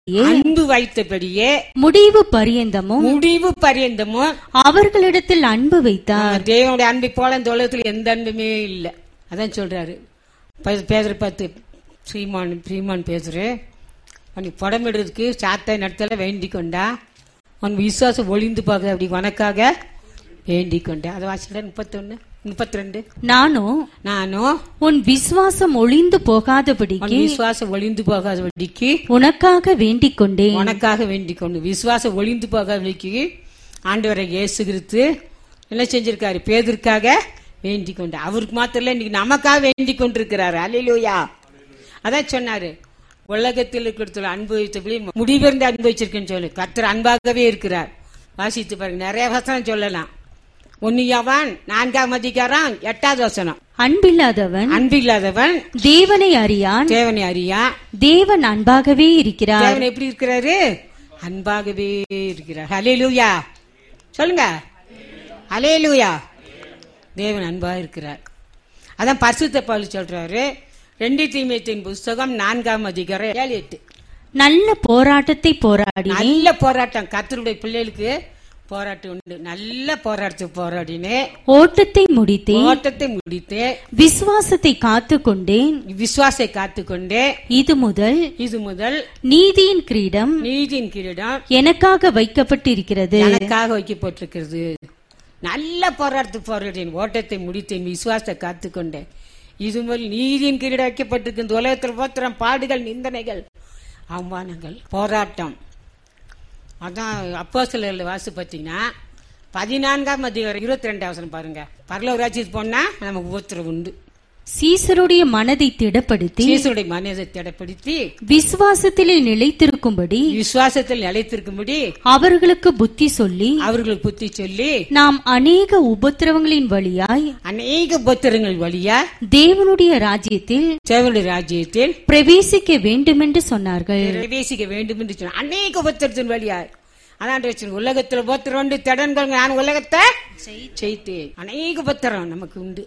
அன்பு வைத்தபடியே முடிவு பரியந்தமும் முடிவு பரியந்தமும் அவர்களிடத்தில் அன்பு வைத்தார் தேவனுடைய அன்பை போல இந்த உலகத்துல எந்த அன்புமே இல்லை அதான் சொல்றாரு பே- பேதுரு பார்த்து ஸ்ரீமான் ஸ்ரீமான் பேசுறேன் அவனுக்கு படம் எடுறதுக்கு சாத்தை நடத்தல வேண்டிக் கொண்டா அவன் விசுவாசம் ஒளிந்து பார்க்க அப்படி உனக்காக வேண்டிக் கொண்டேன் அதை வாசிக்கிறேன் முப்பத்தொன்னு முப்பத்தி ரெண்டு நானும் நானும் உன் விசுவாசம் ஒளிந்து அவன் போகாதபடிக்கு விசுவாசம் ஒளிந்து போகாதபடிக்கு உனக்காக வேண்டிக் கொண்டேன் உனக்காக வேண்டிக் கொண்டு விசுவாசம் ஒளிந்து போகாதபடிக்கு ஆண்டவரை இயேசு கிறிஸ்து என்ன செஞ்சிருக்காரு பேதற்காக வேண்டிக் கொண்டு அவருக்கு மாத்திரம் இல்ல, இன்னைக்கு நமக்காக வேண்டிக் கொண்டிருக்கிறாரு அல்லையா அதான் சொன்னாரு உலகத்தில் இருக்கிற அனுபவித்தபடி முடிவிருந்து அனுபவிச்சிருக்குன்னு சொல்லு கர்த்தர் அன்பாகவே இருக்கிறார் வாசித்து பாருங்க நிறைய வசனம் சொல்லலாம் ஒன்னியவன் நான்காம் அதிகாரம் எட்டாவது வசனம் அன்பில்லாதவன் அன்பில்லாதவன் தேவனை அறியான் தேவனை அறியா தேவன் அன்பாகவே இருக்கிறார் தேவன் எப்படி இருக்கிறாரு அன்பாகவே இருக்கிறார் ஹalleluya சொல்லுங்க ஹalleluya தேவன் அன்பா இருக்கிறார் அதான் பரிசுத்த பவுல் சொல்றாரு ரெண்டு தீமையத்தின் புஸ்தகம் நான்காம் அதிகாரம் ஏழு எட்டு நல்ல போராட்டத்தை போராடினேன் நல்ல போராட்டம் கர்த்தருடைய பிள்ளைகளுக்கு போராட்டம் உண்டு நல்ல போராட்டத்துக்கு போராடினேன் ஓட்டத்தை முடித்தேன் ஓட்டத்தை முடித்து விசுவாசத்தை காத்து கொண்டேன் விசுவாசை காத்துக்கொண்டே இது முதல் இது முதல் நீதியின் கிரீடம் நீதியின் கிரீடம் எனக்காக வைக்கப்பட்டிருக்கிறது எனக்காக வைக்கப்பட்டிருக்கிறது நல்ல போராட்டத்துக்கு போராடினேன் ஓட்டத்தை முடித்தேன் விசுவாசத்தை காத்துக்கொண்டேன் இது முதல் நீதியின் கிரீடம் வைக்கப்பட்டிருக்கு இந்த உலகத்தில் போத்திரம் பாடுகள் நிந்தனைகள் அவமானங்கள் போராட்டம் அதான் அப்போ சில வாசு பார்த்தீங்கன்னா பதினான்காம் அதிகாரம் இருபத்தி ரெண்டாவது பாருங்க பரலோக ராஜ்யத்துக்கு போனா நமக்கு உபத்திரம் உண்டு சீசருடைய மனதை திடப்படுத்தி சீசருடைய மனதை திடப்படுத்தி விசுவாசத்திலே நிலைத்திருக்கும்படி விசுவாசத்தில் நிலைத்திருக்கும்படி அவர்களுக்கு புத்தி சொல்லி அவர்களுக்கு புத்தி சொல்லி நாம் அநேக உபத்திரவங்களின் வழியாய் அநேக உபத்திரங்கள் வழியா தேவனுடைய ராஜ்யத்தில் தேவனுடைய ராஜ்யத்தில் பிரவேசிக்க வேண்டுமென்று சொன்னார்கள் பிரவேசிக்க வேண்டும் என்று சொன்னார் அநேக உபத்திரத்தின் வழியா அதான் சொன்ன உலகத்துல உபத்திரம் உண்டு திடன்கள் நான் உலகத்தை செய்தேன் அநேக உபத்திரம் நமக்கு உண்டு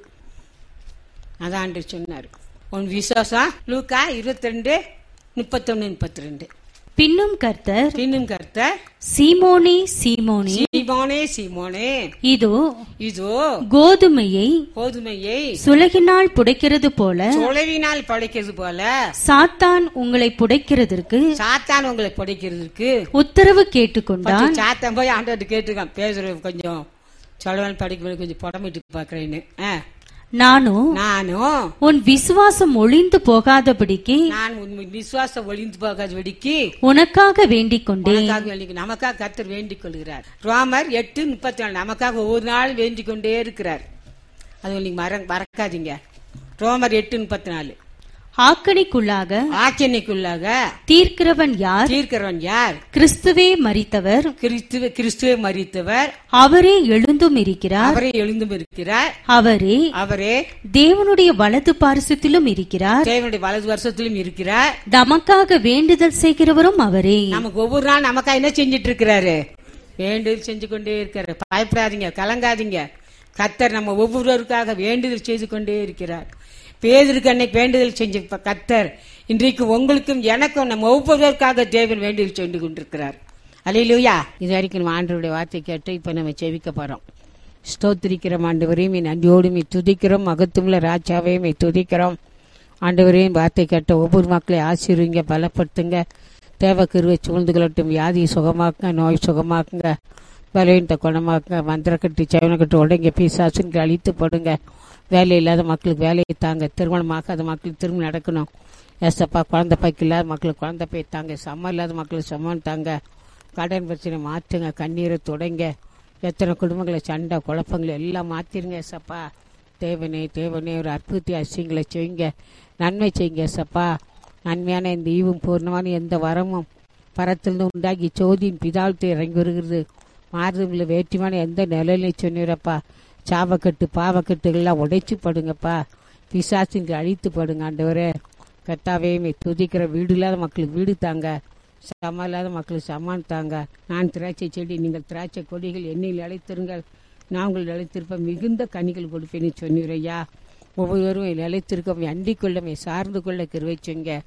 அதான் சொன்னார் உன் விசுவாசம் லூக்கா இருபத்தி ரெண்டு முப்பத்தொன்னு முப்பத்தி ரெண்டு பின்னும் கர்த்தர் பின்னும் கர்த்தர் சீமோனே சீமோனே சீமோனே சீமோனே இதோ இதோ கோதுமையை கோதுமையை சுலகினால் புடைக்கிறது போல சுழவினால் படைக்கிறது போல சாத்தான் உங்களை புடைக்கிறதற்கு சாத்தான் உங்களை படைக்கிறதுக்கு உத்தரவு கேட்டுக்கொண்டான் கொஞ்சம் சாத்தம் போய் ஆண்டவர்கிட்ட கேட்டுக்கான் பேசுறது கொஞ்சம் சொல்லவன் படிக்க கொஞ்சம் புடமிட்டு பாக்குறேன்னு ஆ. நானும் நானும் உன் விசுவாசம் ஒளிந்து போகாதபடிக்கு நான் உன் விசுவாசம் ஒளிந்து போகாத வெடிக்கு உனக்காக வேண்டிக் கொண்டேன் உனக்காக வேண்டிக் நமக்காக கர்த்தர் வேண்டிக் கொள்கிறார் ரோமர் எட்டு முப்பத்தி நாலு நமக்காக ஒவ்வொரு நாள் வேண்டிக் கொண்டே இருக்கிறார் அது நீங்க மற மறக்காதீங்க ரோமர் எட்டு முப்பத்தி நாலு ஆக்கணிக்குள்ளாக ஆக்கினைக்குள்ளாக தீர்க்கிறவன் யார் தீர்க்கிறவன் யார் கிறிஸ்துவே மரித்தவர் கிறிஸ்துவ கிறிஸ்துவை மறித்தவர் அவரே எழுந்தும் இருக்கிறார் அவரே எழுந்தும் இருக்கிறார் அவரே அவரே தேவனுடைய வலது பாரிசத்திலும் இருக்கிறார் தேவனுடைய வலது வருஷத்திலும் இருக்கிறார் நமக்காக வேண்டுதல் செய்கிறவரும் அவரே நமக்கு ஒவ்வொரு நாள் நமக்கா என்ன செஞ்சிட்டு இருக்கிறாரு வேண்டுதல் செஞ்சு கொண்டே இருக்கிறார் பயப்படாதீங்க கலங்காதீங்க கத்தர் நம்ம ஒவ்வொருவருக்காக வேண்டுதல் செய்து கொண்டே இருக்கிறார் பேதருக்கு அன்னைக்கு வேண்டுதல் செஞ்ச ப- கத்தர் இன்றைக்கு உங்களுக்கும் எனக்கும் நம்ம ஒவ்வொருவருக்காக தேவன் வேண்டுதல் சென்று கொண்டிருக்கிறார் அலையிலூயா இது வரைக்கும் நம்ம ஆண்டவருடைய வார்த்தை கேட்டு இப்ப நம்ம செவிக்க போறோம் ஸ்தோத்திரிக்கிறோம் ஆண்டவரையும் என் நன்றியோடு மீ துதிக்கிறோம் மகத்துவமுள்ள ராஜாவே மீ துதிக்கிறோம் ஆண்டவரையும் வார்த்தை கேட்ட ஒவ்வொரு மக்களையும் ஆசீர்வீங்க பலப்படுத்துங்க தேவ கிருவை சூழ்ந்து கொள்ளட்டும் வியாதியை சுகமாக்குங்க நோய் சுகமாக்குங்க பலவீனத்தை குணமாக்குங்க மந்திரக்கட்டு செவனக்கட்டு உடங்க பீசாசுங்க அழித்து போடுங்க வேலை இல்லாத மக்களுக்கு வேலையை தாங்க திருமணமாகாத மக்களுக்கு திருமணம் நடக்கணும் ஏசப்பா குழந்தை பைக்கு இல்லாத மக்களுக்கு குழந்தை பை தாங்க சம்மம் இல்லாத மக்களுக்கு சம்மம் தாங்க கடன் பிரச்சனை மாற்றுங்க கண்ணீரை தொடங்க எத்தனை குடும்பங்களை சண்டை குழப்பங்களை எல்லாம் மாற்றிருங்க ஏசப்பா தேவனே தேவனே ஒரு அற்புதத்தை அசியங்களை செய்யுங்க நன்மை செய்யுங்க ஏசப்பா நன்மையான இந்த ஈவும் பூர்ணமான எந்த வரமும் பரத்திலிருந்து உண்டாகி சோதியின் பிதாழ்த்து இறங்கி வருகிறது மாறுதல் வேற்றுமான எந்த நிலையிலையும் சொன்னீரப்பா சாபக்கட்டு பாவக்கட்டுகள்லாம் உடைச்சு படுங்கப்பா பிசாசின் அழித்து படுங்க ஆண்டவரே கர்த்தாவே மே துதிக்கிற வீடு இல்லாத மக்களுக்கு வீடு தாங்க சமம் இல்லாத மக்களுக்கு சமான் தாங்க நான் திராட்சை செடி நீங்கள் திராட்சை கொடிகள் எண்ணில் அழைத்திருங்கள் நான் உங்கள் நிலைத்திருப்ப மிகுந்த கனிகள் கொடுப்பேன்னு சொன்னீரையா ஒவ்வொருவரும் நிலைத்திருக்க அண்டிக் கொள்ள மே சார்ந்து கொள்ள கிருவை செய்யுங்க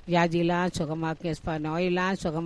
வியாதியெல்லாம் சுகமாக்கு எஸ்பா நோயெல்லாம் சுகமா